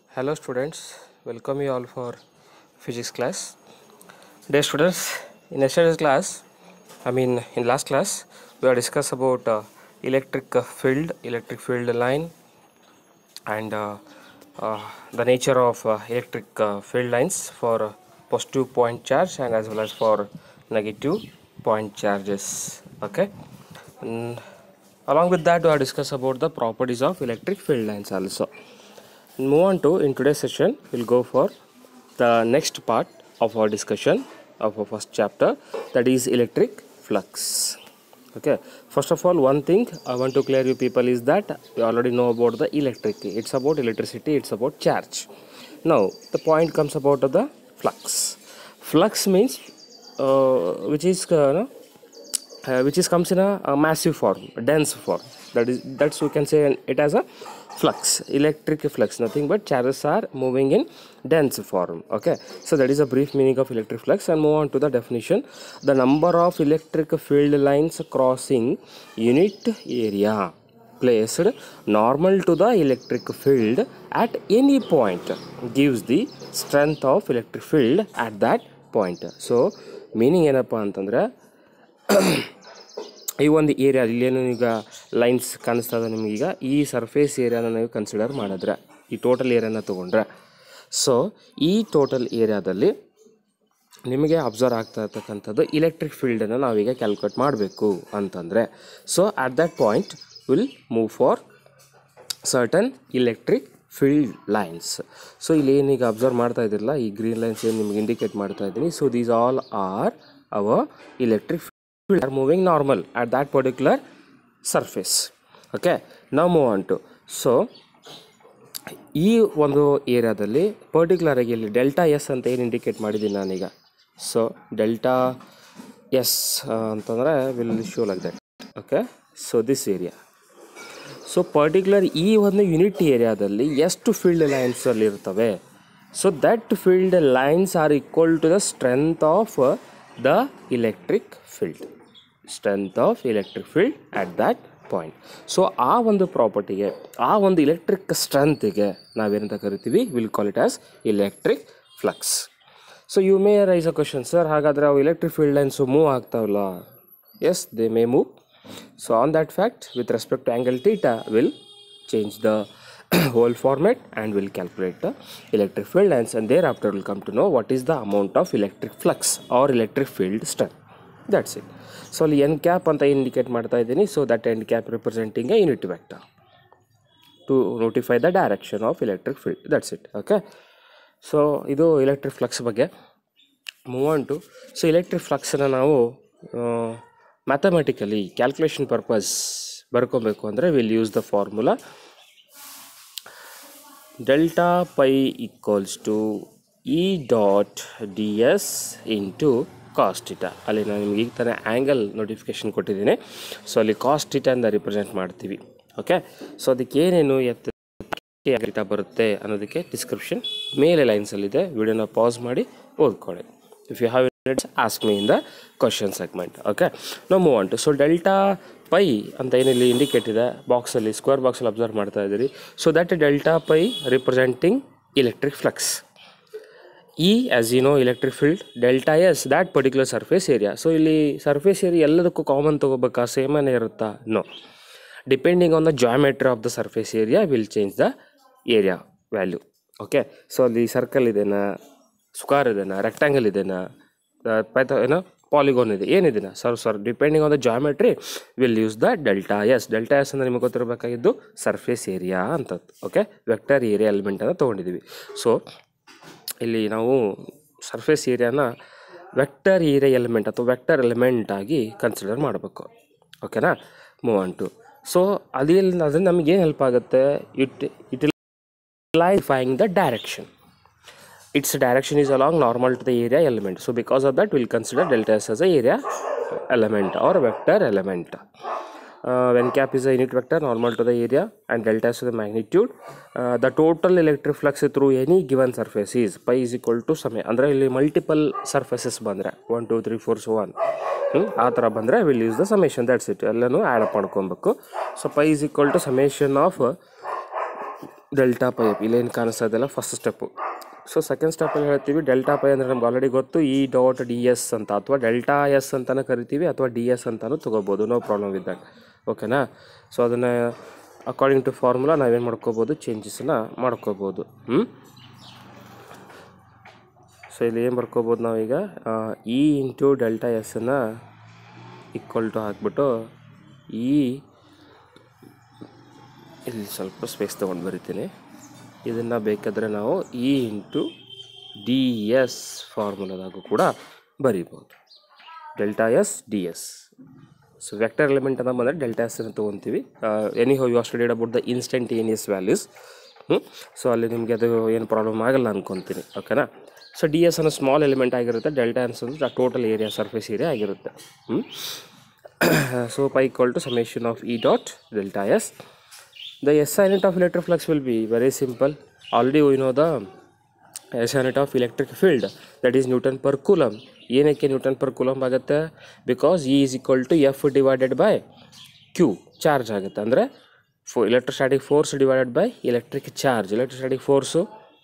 Hello students, welcome you all for physics class. Dear students, in yesterday's class, I mean in last class, we have discussed about uh, electric uh, field, electric field line, and uh, uh, the nature of uh, electric uh, field lines for uh, positive point charge and as well as for negative point charges. Okay. And along with that, we have discussed about the properties of electric field lines also. move on to in today's session we'll go for the next part of our discussion of our first chapter that is electric flux okay first of all one thing i want to clear you people is that you already know about the electric it's about electricity it's about charge now the point comes about the flux flux means uh, which is uh, no, uh, which is comes in a, a massive form a dense form that is that's we can say it as a flux electric flux nothing but charges are moving in dense form okay so that is a brief meaning of electric flux and move on to the definition the number of electric field lines crossing unit area placed normal to the electric field at any point gives the strength of electric field at that point so meaning ಏನಪ್ಪ ಅಂತಂದ್ರೆ ಈ ಒಂದು area ಇಲ್ಲೇನು ಈಗ lines ಕಾಣಿಸ್ತಾ ಇದೆ ನಿಮಗೀಗ ಈ surface ಏರಿಯಾನ ನೀವು ಕನ್ಸಿಡರ್ ಮಾಡಿದ್ರೆ ಈ ಟೋಟಲ್ ಏರಿಯಾನ ತೊಗೊಂಡ್ರೆ ಸೊ ಈ ಟೋಟಲ್ ಏರಿಯಾದಲ್ಲಿ ನಿಮಗೆ ಅಬ್ಸರ್ವ್ ಆಗ್ತಾ ಇರ್ತಕ್ಕಂಥದ್ದು ಇಲೆಕ್ಟ್ರಿಕ್ ಫೀಲ್ಡನ್ನು ನಾವೀಗ ಕ್ಯಾಲ್ಕುಲೇಟ್ ಮಾಡಬೇಕು ಅಂತಂದರೆ so at that point we'll move for certain electric field lines so ಇಲ್ಲಿ ಏನೀಗ ಅಬ್ಸರ್ವ್ ಮಾಡ್ತಾ ಇದ್ದಿರಲ್ಲ ಈ ಗ್ರೀನ್ ಲೈನ್ಸ್ ಏನು ನಿಮ್ಗೆ ಇಂಡಿಕೇಟ್ ಮಾಡ್ತಾ ಇದ್ದೀನಿ so these all are our electric field are moving normal at that particular surface okay now move on to so ಈ ಒಂದು ಏರಿಯಾದಲ್ಲಿ ಪರ್ಟಿಕ್ಯುಲರ್ ಆಗಿ ಇಲ್ಲಿ ಡೆಲ್ಟಾ ಎಸ್ ಅಂತ ಏನು ಇಂಡಿಕೇಟ್ ಮಾಡಿದ್ದೀನಿ ನಾನೀಗ ಸೊ ಡೆಲ್ಟಾ ಎಸ್ ಅಂತಂದರೆ we'll show like that okay so this area so particular ಈ ಒಂದು ಯೂನಿಟ್ ಏರಿಯಾದಲ್ಲಿ ಎಷ್ಟು ಫೀಲ್ಡ್ ಲೈನ್ಸಲ್ಲಿ ಇರ್ತವೆ so that field lines are equal to the strength of the electric field strength of electric field at that point so ಆ ಒಂದು ಪ್ರಾಪರ್ಟಿಗೆ ಆ ಒಂದು ಇಲೆಕ್ಟ್ರಿಕ್ ಸ್ಟ್ರೆಂತಿಗೆ ನಾವೇನಂತ ಕರಿತೀವಿ we'll call it as electric flux so you may raise a question sir ಹಾಗಾದರೆ ಅವು ಇಲೆಕ್ಟ್ರಿಕ್ ಫೀಲ್ಡ್ ಲೈನ್ಸು ಮೂವ್ ಆಗ್ತಾವಲ್ಲ yes they may move so on that fact with respect to angle theta we'll change the whole format and will calculate the electric field lines and thereafter will come to know what is the amount of electric flux or electric field strength that's it so ಅಲ್ಲಿ N cap ಅಂತ indicate ಮಾಡ್ತಾ ಇದ್ದೀನಿ so that end cap representing a unit vector to notify the direction of electric field that's it okay so ಇದು electric flux ಬಗ್ಗೆ move on to so electric ಫ್ಲಕ್ಸನ್ನು ನಾವು mathematically calculation purpose ಬರ್ಕೋಬೇಕು ಅಂದರೆ we'll use the formula delta phi equals to E dot D S into cos theta ಅಲ್ಲಿ ನಾನು ನಿಮ್ಗೆ ಈಗ ತಾನೇ ಆ್ಯಂಗಲ್ ನೋಟಿಫಿಕೇಶನ್ ಕೊಟ್ಟಿದ್ದೀನಿ ಸೊ ಅಲ್ಲಿ ಕಾಸ್ಟಿಟಂದ ರಿಪ್ರೆಸೆಂಟ್ ಮಾಡ್ತೀವಿ ಓಕೆ ಸೊ ಅದಕ್ಕೆ ಏನೇನು ಎತ್ತ ಡೇಟಾ ಬರುತ್ತೆ ಅನ್ನೋದಕ್ಕೆ ಡಿಸ್ಕ್ರಿಪ್ಷನ್ ಮೇಲೆ ಲೈನ್ಸಲ್ಲಿದೆ ವಿಡಿಯೋನ ಪಾಸ್ ಮಾಡಿ ಓದ್ಕೊಳ್ಳಿ if you have ask me in the question segment okay no move on to so delta phi ಅಂತ ಏನಿಲ್ಲಿ ಇಂಡಿಕೇಟ್ ಇದೆ ಬಾಕ್ಸಲ್ಲಿ ಸ್ಕ್ವೇರ್ ಬಾಕ್ಸಲ್ಲಿ ಅಬ್ಸರ್ವ್ ಮಾಡ್ತಾ ಇದ್ದೀರಿ so that delta phi representing electric flux E as you know electric field delta S that particular surface area so ಇಲ್ಲಿ surface area ಎಲ್ಲದಕ್ಕೂ common ತೊಗೋಬೇಕಾ ಸೇಮನೇ ಇರುತ್ತಾ no depending on the geometry of the surface area will change the area value okay so ಅಲ್ಲಿ circle ಇದೆನಾ square ಇದೆನಾ rectangle ಇದೆನಾ ಪೈತ ಏನೋ ಪಾಲಿಗೋನ್ ಇದೆ ಏನಿದೆನಾ sir sir depending on the geometry we'll use the delta S delta S ಅಂದರೆ ನಿಮಗೆ ಗೊತ್ತಿರಬೇಕಾಗಿದ್ದು ಸರ್ಫೇಸ್ ಏರಿಯಾ ಅಂತ ಓಕೆ ವೆಕ್ಟರ್ ಏರಿಯಾ ಎಲಿಮೆಂಟನ್ನು ತೊಗೊಂಡಿದ್ದೀವಿ ಸೊ ಇಲ್ಲಿ ನಾವು ಸರ್ಫೇಸ್ ಏರಿಯಾನ ವೆಕ್ಟರ್ ಏರಿಯಾ ಎಲಿಮೆಂಟ್ ಅಥವಾ ವೆಕ್ಟರ್ ಎಲಿಮೆಂಟ್ ಆಗಿ ಕನ್ಸಿಡರ್ ಮಾಡಬೇಕು ಓಕೆನಾ ಮೂವ್ ಆನ್ ಟು ಸೊ ಅದೇನು ಅದರಿಂದ ನಮಗೆ ಏನು ಹೆಲ್ಪ್ ಆಗುತ್ತೆ it it clarifying the direction its direction is along normal to the area element so because of that we'll consider delta s as a area element or vector element uh, when cap is a unit vector normal to the area and delta s is the magnitude uh, the total electric flux through any given surface is pi is equal to some ಅಂದರೆ ಇಲ್ಲಿ multiple surfaces ಬಂದರೆ one two three four so one ಆ ಥರ ಬಂದರೆ we'll use the summation that's it ಎಲ್ಲನೂ add up ಮಾಡ್ಕೊಬೇಕು so phi is equal to summation of delta phi up ಇಲ್ಲೇನು ಕಾಣಿಸ್ತಾ ಇದೆಯಲ್ಲ ಫಸ್ಟ್ ಸ್ಟೆಪ್ಪು ಸೊ ಸೆಕೆಂಡ್ ಸ್ಟೆಪ್ಪಲ್ಲಿ ಹೇಳ್ತೀವಿ ಡೆಲ್ಟಾ ಪೈ ಅಂದರೆ ನಮ್ಗೆ ಆಲ್ರೆಡಿ ಗೊತ್ತು ಇ ಡಾಟ್ ಡಿ ಎಸ್ ಅಂತ ಅಥವಾ ಡೆಲ್ಟಾ ಎಸ್ ಅಂತಲೂ ಕರಿತೀವಿ ಅಥವಾ ಡಿ ಎಸ್ ಅಂತಲೂ ತೊಗೋಬೋದು ನೋ ಪ್ರಾಬ್ಲಮ್ ಇದ್ದಾಗ ಓಕೆನಾ ಸೊ ಅದನ್ನು ಅಕಾರ್ಡಿಂಗ್ ಟು ಫಾರ್ಮುಲಾ ನಾವೇನು ಮಾಡ್ಕೋಬೋದು ಚೇಂಜಸನ್ನು ಮಾಡ್ಕೋಬೋದು ಹ್ಞೂ ಸೊ ಇಲ್ಲಿ ಏನು ಬರ್ಕೋಬೋದು ನಾವೀಗ ಇ ಇಂಟು ಡೆಲ್ಟಾ ಎಸ್ಸನ್ನು ಈಕ್ವಲ್ ಟು ಹಾಕ್ಬಿಟ್ಟು ಈ ಇಲ್ಲಿ ಸ್ವಲ್ಪ ಸ್ಪೇಸ್ ತೊಗೊಂಡು ಬರಿತೀನಿ ಇದನ್ನು ಬೇಕಾದರೆ ನಾವು ಇ ಇಂಟು ಡಿ ಎಸ್ ಫಾರ್ಮುಲಾದಾಗೂ ಕೂಡ ಬರಿಬೋದು delta S D S so vector element ಅಂತ ಬಂದರೆ ಡೆಲ್ಟಾ ಎಸ್ ಅನ್ನು ತೊಗೊತೀವಿ anyhow you studied about the instantaneous values ಹ್ಞೂ ಸೊ ಅಲ್ಲಿ ನಿಮಗೆ ಅದು ಏನು ಪ್ರಾಬ್ಲಮ್ ಆಗಲ್ಲ ಅನ್ಕೊತೀನಿ ಓಕೆನಾ ಸೊ ಡಿ ಎಸ್ ಅನ್ನೋ ಸ್ಮಾಲ್ ಎಲಿಮೆಂಟ್ ಆಗಿರುತ್ತೆ ಡೆಲ್ಟಾ ಎಸ್ ಅಂದರೆ ಟೋಟಲ್ ಏರಿಯಾ ಸರ್ಫೇಸ್ ಏರಿಯಾ ಆಗಿರುತ್ತೆ ಹ್ಞೂ so pi equal to summation of E dot delta S. The SI unit of electric flux will be very simple. Already we know the SI unit of electric field that is Newton per coulomb. ಏನಕ್ಕೆ Newton per coulomb ಆಗುತ್ತೆ because E is equal to F divided by Q charge ಆಗುತ್ತೆ ಅಂದರೆ ಫೋ electrostatic force divided by electric charge electrostatic force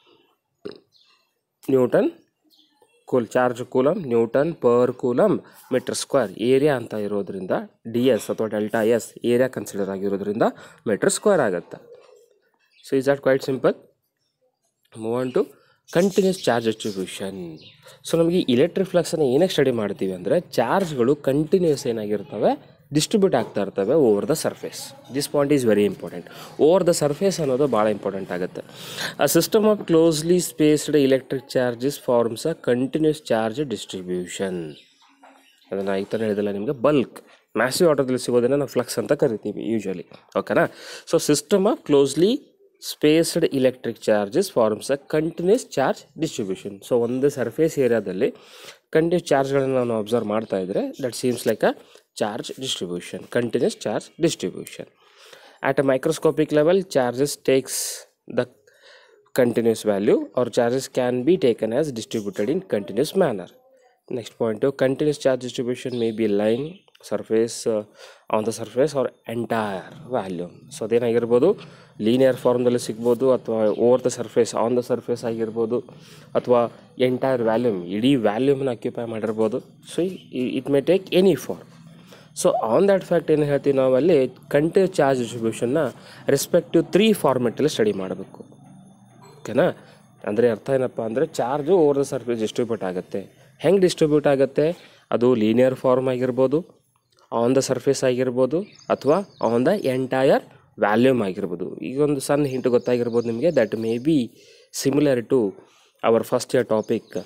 Newton ಕೂಲ್ charge coulomb Newton per coulomb meter square area ಅಂತ ಇರೋದ್ರಿಂದ D S ಅಥವಾ delta S area consider ಆಗಿರೋದ್ರಿಂದ meter square ಆಗುತ್ತೆ so is at quite simple move on to continuous charge distribution so ನಮಗೆ electric ಫ್ಲಕ್ಸನ್ನು ಏನಕ್ಕೆ study ಮಾಡ್ತೀವಿ ಅಂದರೆ ಚಾರ್ಜ್ಗಳು ಕಂಟಿನ್ಯೂಸ್ ಏನಾಗಿರ್ತವೆ ಡಿಸ್ಟ್ರಿಬ್ಯೂಟ್ ಆಗ್ತಾ ಇರ್ತವೆ over the surface this point is very important over the surface ಅನ್ನೋದು ಭಾಳ ಇಂಪಾರ್ಟೆಂಟ್ ಆಗುತ್ತೆ ಆ system of closely spaced electric charges forms a continuous charge distribution ಅದನ್ನು ಈ ಥರ ಹೇಳಿದಲ್ಲ ನಿಮಗೆ ಬಲ್ಕ್ ಮ್ಯಾಸಿವ್ ಆಟೋದಲ್ಲಿ ಸಿಗೋದನ್ನು ನಾವು ಫ್ಲಕ್ಸ್ ಅಂತ ಕರಿತೀವಿ ಯೂಶಲಿ ಓಕೆನಾ so system of closely spaced electric charges forms a continuous charge distribution so ಒಂದು ಸರ್ಫೇಸ್ ಏರಿಯಾದಲ್ಲಿ ಕಂಟಿನ್ಯೂಸ್ ಚಾರ್ಜ್ಗಳನ್ನು ನಾವು ಅಬ್ಸರ್ವ್ ಮಾಡ್ತಾ ಇದ್ದರೆ that seems like a charge distribution continuous charge distribution at a microscopic level charges takes the continuous value or charges can be taken as distributed in continuous manner next point to continuous charge distribution may be line surface uh, on the surface or entire volume so ಅದೇನಾಗಿರ್ಬೋದು linear ಫಾರ್ಮ್ದಲ್ಲಿ ಸಿಗ್ಬೋದು ಅಥವಾ over the surface on the surface ಆಗಿರ್ಬೋದು ಅಥವಾ entire volume ಇಡೀ ವ್ಯಾಲ್ಯೂಮ್ನ occupy ಮಾಡಿರ್ಬೋದು so it may take any form so on that fact ಏನು ಹೇಳ್ತೀವಿ ನಾವು ಅಲ್ಲಿ ಕಂಟಿನ್ಯೂ ಚಾರ್ಜ್ ಡಿಸ್ಟ್ರಿಬ್ಯೂಷನ್ನ ರೆಸ್ಪೆಕ್ಟಿವ್ ತ್ರೀ ಫಾರ್ಮೆಟಲ್ಲಿ ಸ್ಟಡಿ ಮಾಡಬೇಕು ಓಕೆನಾ ಅಂದರೆ ಅರ್ಥ ಏನಪ್ಪ ಅಂದರೆ charge over the surface distribute ಆಗುತ್ತೆ ಹೆಂಗೆ ಡಿಸ್ಟ್ರಿಬ್ಯೂಟ್ ಆಗುತ್ತೆ ಅದು ಲೀನಿಯರ್ ಫಾರ್ಮ್ ಆಗಿರ್ಬೋದು ಆನ್ ದ ಸರ್ಫೇಸ್ ಆಗಿರ್ಬೋದು ಅಥವಾ ಆನ್ ದ ಎಂಟೈರ್ ವ್ಯಾಲ್ಯೂಮ್ ಆಗಿರ್ಬೋದು ಈಗ ಒಂದು ಸಣ್ಣ ಹಿಂಟ್ ಗೊತ್ತಾಗಿರ್ಬೋದು ನಿಮಗೆ that may be similar to our first year topic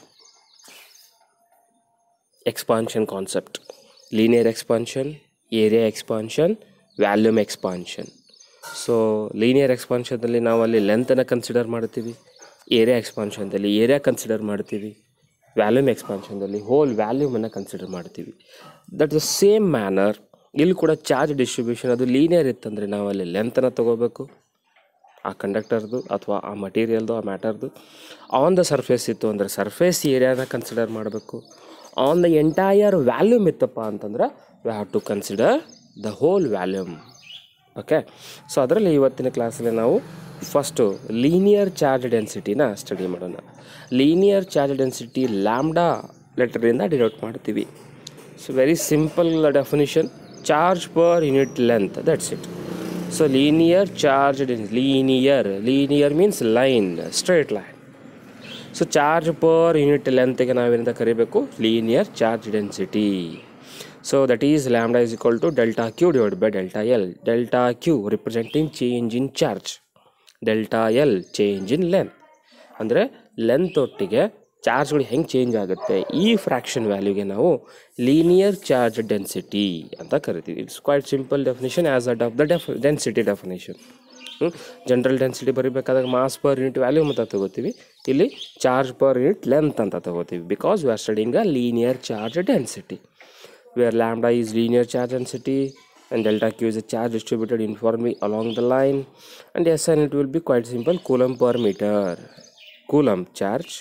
expansion concept linear expansion area expansion volume expansion so linear ಎಕ್ಸ್ಪಾನ್ಷನ್ದಲ್ಲಿ ನಾವು ಅಲ್ಲಿ ಲೆಂತನ್ನು ಕನ್ಸಿಡರ್ ಮಾಡ್ತೀವಿ ಏರಿಯಾ ಎಕ್ಸ್ಪಾನ್ಷನ್ದಲ್ಲಿ ಏರಿಯಾ ಕನ್ಸಿಡರ್ ಮಾಡ್ತೀವಿ ವ್ಯಾಲ್ಯೂಮ್ ಎಕ್ಸ್ಪಾನ್ಷನ್ದಲ್ಲಿ ಹೋಲ್ ವ್ಯಾಲ್ಯೂಮನ್ನು ಕನ್ಸಿಡರ್ ಮಾಡ್ತೀವಿ ದಟ್ ದ ಸೇಮ್ ಮ್ಯಾನರ್ ಇಲ್ಲಿ ಕೂಡ ಚಾರ್ಜ್ ಡಿಸ್ಟ್ರಿಬ್ಯೂಷನ್ ಅದು ಲೀನಿಯರ್ ಇತ್ತಂದರೆ ನಾವು ಅಲ್ಲಿ ಲೆಂತನ್ನು ತೊಗೋಬೇಕು ಆ ಕಂಡಕ್ಟರ್ದು ಅಥವಾ ಆ ಮಟೀರಿಯಲ್ದು ಆ ಮ್ಯಾಟರ್ದು ಆನ್ ದ ಸರ್ಫೇಸ್ ಇತ್ತು ಅಂದರೆ ಸರ್ಫೇಸ್ ಏರಿಯಾನ ಕನ್ಸಿಡರ್ ಮಾಡಬೇಕು ಆನ್ ದ ಎಂಟೈರ್ ವ್ಯಾಲ್ಯೂಮ್ ಇತ್ತಪ್ಪ ಅಂತಂದ್ರೆ we have to consider the whole volume okay so ಅದರಲ್ಲಿ ಇವತ್ತಿನ ಕ್ಲಾಸಲ್ಲಿ ನಾವು ಫಸ್ಟು ಲೀನಿಯರ್ ಚಾರ್ಜ್ ಡೆನ್ಸಿಟಿನ ಸ್ಟಡಿ ಮಾಡೋಣ ಲೀನಿಯರ್ ಚಾರ್ಜ್ ಡೆನ್ಸಿಟಿ ಲ್ಯಾಮ್ಡಾ ಲೆಟರಿಂದ ಡಿನೋಟ್ ಮಾಡ್ತೀವಿ so very simple definition charge per unit length that's it so linear charge linear linear means line straight line so charge per unit ಲೆಂತ್ಗೆ ನಾವೇನಂತ ಕರಿಬೇಕು linear charge density so that is lambda is equal to delta Q divide by delta L delta Q representing change in charge delta L change in length ಅಂದರೆ length ಒಟ್ಟಿಗೆ ಚಾರ್ಜ್ಗಳು ಹೆಂಗೆ change ಆಗುತ್ತೆ ಈ fraction ವ್ಯಾಲ್ಯೂಗೆ ನಾವು ಲೀನಿಯರ್ ಚಾರ್ಜ್ ಡೆನ್ಸಿಟಿ ಅಂತ ಕರಿತೀವಿ it's quite simple definition as at of the def density definition general density ಬರೀಬೇಕಾದಾಗ ಮಾಸ್ ಪರ್ ಯೂನಿಟ್ ವ್ಯಾಲ್ಯೂಮ್ ಅಂತ ತಗೋತೀವಿ ಇಲ್ಲಿ ಚಾರ್ಜ್ ಪರ್ ಯೂನಿಟ್ ಲೆಂತ್ ಅಂತ ತಗೋತೀವಿ because we are studying a linear charge density where lambda is linear charge density and delta q is a charge distributed uniformly along the line and SI unit will be quite simple coulomb per meter coulomb charge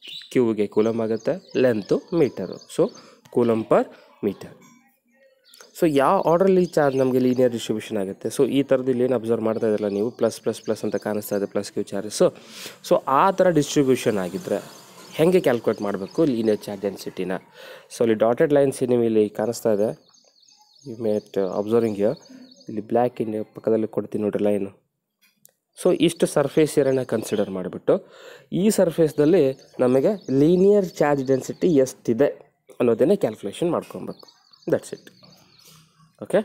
ಕ್ಯೂಗೆ coulomb ಆಗುತ್ತೆ length metre so coulomb per metre so ಯಾವ ಆರ್ಡ್ರಲ್ಲಿ charge ನಮಗೆ linear distribution ಆಗುತ್ತೆ so ಈ ಥರದ್ದು ಇಲ್ಲಿ ಏನು ಅಬ್ಸರ್ವ್ ಮಾಡ್ತಾ ಇದ್ರಲ್ಲ ನೀವು ಪ್ಲಸ್ ಪ್ಲಸ್ ಪ್ಲಸ್ ಅಂತ ಕಾಣಿಸ್ತಾ ಇದೆ ಪ್ಲಸ್ ಕ್ಯೂ ಚಾರ್ಜಸ್ಸು ಸೊ ಆ ಥರ ಡಿಸ್ಟ್ರಿಬ್ಯೂಷನ್ ಆಗಿದ್ದರೆ ಹೇಗೆ ಕ್ಯಾಲ್ಕುಲೇಟ್ ಮಾಡಬೇಕು ಲೀನಿಯರ್ ಚಾರ್ಜ್ ಡೆನ್ಸಿಟಿನ ಸೊ ಇಲ್ಲಿ ಡಾಟೆಡ್ ಲೈನ್ಸ್ ನಿಮಗೆ ಇಲ್ಲಿ ಕಾಣಿಸ್ತಾ ಇದೆ ಯು ಮೇಟ್ ಅಬ್ಸರ್ವಿಂಗ್ ಯರ್ ಇಲ್ಲಿ ಬ್ಲ್ಯಾಕ್ ಇಂಡಿಯಾ ಪಕ್ಕದಲ್ಲಿ ಕೊಡ್ತೀನಿ ನೋಡ್ರಿ ಲೈನು ಸೊ ಇಷ್ಟು ಸರ್ಫೇಸ್ ಏರಿಯಾನ ಕನ್ಸಿಡರ್ ಮಾಡಿಬಿಟ್ಟು ಈ ಸರ್ಫೇಸ್ದಲ್ಲಿ ನಮಗೆ ಲೀನಿಯರ್ ಚಾರ್ಜ್ ಡೆನ್ಸಿಟಿ ಎಷ್ಟಿದೆ ಅನ್ನೋದನ್ನೇ ಕ್ಯಾಲ್ಕುಲೇಷನ್ ಮಾಡ್ಕೊಬೇಕು that's it okay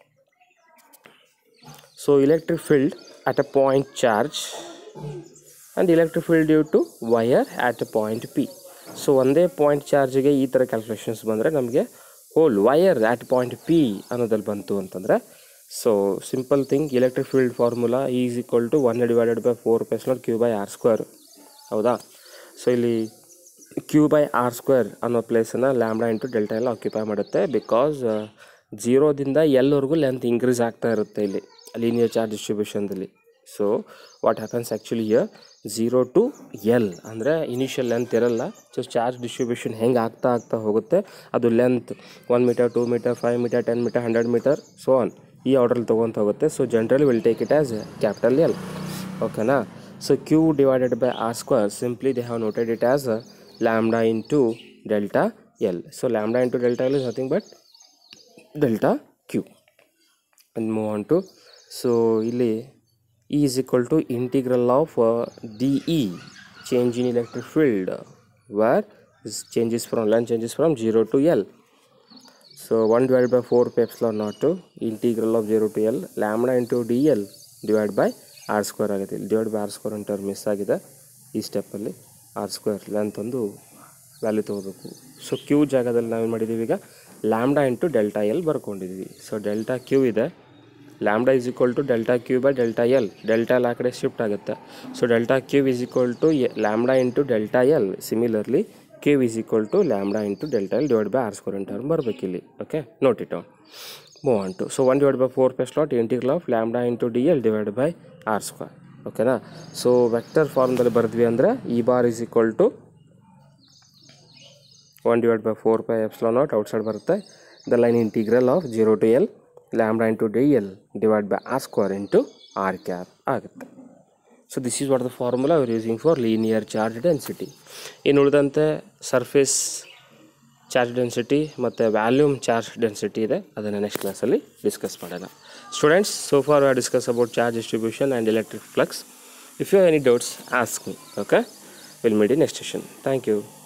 so electric field at a point charge and electric field due to wire at a point P. So ಒಂದೇ ಪಾಯಿಂಟ್ ಚಾರ್ಜ್ಗೆ ಈ ಥರ ಕ್ಯಾಲ್ಕುಲೇಷನ್ಸ್ ಬಂದರೆ ನಮಗೆ whole wire at point P ಅನ್ನೋದಲ್ಲಿ ಬಂತು ಅಂತಂದರೆ so simple thing electric field formula is equal to one divided by four plus naught Q by R square ಹೌದಾ ಸೊ ಇಲ್ಲಿ ಕ್ಯೂ ಬೈ ಆರ್ ಸ್ಕ್ವೇರ್ ಅನ್ನೋ ಪ್ಲೇಸನ್ನು ಲ್ಯಾಂಬ್ಡಾ ಇಂಟು ಡೆಲ್ಟಾ ಎಲ್ಲ occupy ಮಾಡುತ್ತೆ because ಜೀರೋದಿಂದ ಎಲ್ವರೆಗೂ ಲೆಂತ್ ಇನ್ಕ್ರೀಸ್ ಆಗ್ತಾ ಇರುತ್ತೆ ಇಲ್ಲಿ ಲೀನಿಯರ್ ಚಾರ್ಜ್ ಡಿಸ್ಟ್ರಿಬ್ಯೂಷನ್ದಲ್ಲಿ so what happens actually year zero to L ಅಂದರೆ ಇನಿಷಿಯಲ್ ಲೆಂತ್ ಇರಲ್ಲ ಸೊ ಚಾರ್ಜ್ ಡಿಸ್ಟ್ರಿಬ್ಯೂಷನ್ ಹೆಂಗೆ ಆಗ್ತಾ ಆಗ್ತಾ ಹೋಗುತ್ತೆ ಅದು length one metre two metre five metre ten metre hundred metre so on ಈ ಆರ್ಡ್ರಲ್ಲಿ ತೊಗೊತ ಹೋಗುತ್ತೆ so generally will take it as capital L ಓಕೆನಾ so Q divided by R square simply they have noted it as lambda into delta L so lambda into delta L is nothing but delta Q and move on to so ಇಲ್ಲಿ E is equal to integral of uh, dE change in electric field where this changes from line changes from 0 to L so 1 divided by 4 pi epsilon naught to integral of 0 to L lambda into dl divided by r square ಆಗುತ್ತೆ ಇಲ್ಲಿ divide by R square ಅಂತ miss ಆಗಿದೆ ಈ ಸ್ಟೆಪ್ಪಲ್ಲಿ R square length ಒಂದು value ತೊಗೋಬೇಕು so Q ಜಾಗದಲ್ಲಿ ನಾವೇನು ಮಾಡಿದ್ದೀವಿ ಈಗ ಲ್ಯಾಮ್ಡಾ ಇಂಟು ಡೆಲ್ಟಾ ಎಲ್ ಬರ್ಕೊಂಡಿದ್ದೀವಿ ಸೊ ಡೆಲ್ಟಾ ಕ್ಯೂ ಇದೆ lambda is equal to delta Q by delta L delta L ಆ ಕಡೆ ಶಿಫ್ಟ್ ಆಗುತ್ತೆ so delta Q is equal to lambda into delta L similarly Q is equal to lambda into delta L divide by R square ಅಂತ ಬರಬೇಕು ಇಲ್ಲಿ okay note it move on to so one divide by four plus naught integral of lambda into D L divide by R square ಓಕೆನಾ so vector ಫಾರ್ಮ್ದಲ್ಲಿ ಬರೆದ್ವಿ ಅಂದರೆ E bar is equal to one divide by four by epsilon naught outside ಬರುತ್ತೆ the line integral of zero to L lambda into D L divide by R square into R cap ಆಗುತ್ತೆ so this is what the formula we using for linear charge density ಇನ್ನು ಉಳಿದಂತೆ surface charge density ಮತ್ತು volume charge density ಇದೆ ಅದನ್ನು next ಕ್ಲಾಸಲ್ಲಿ discuss ಮಾಡೋಣ students so far are discuss about charge distribution and electric flux if you any doubts ask me okay will meet in next session thank you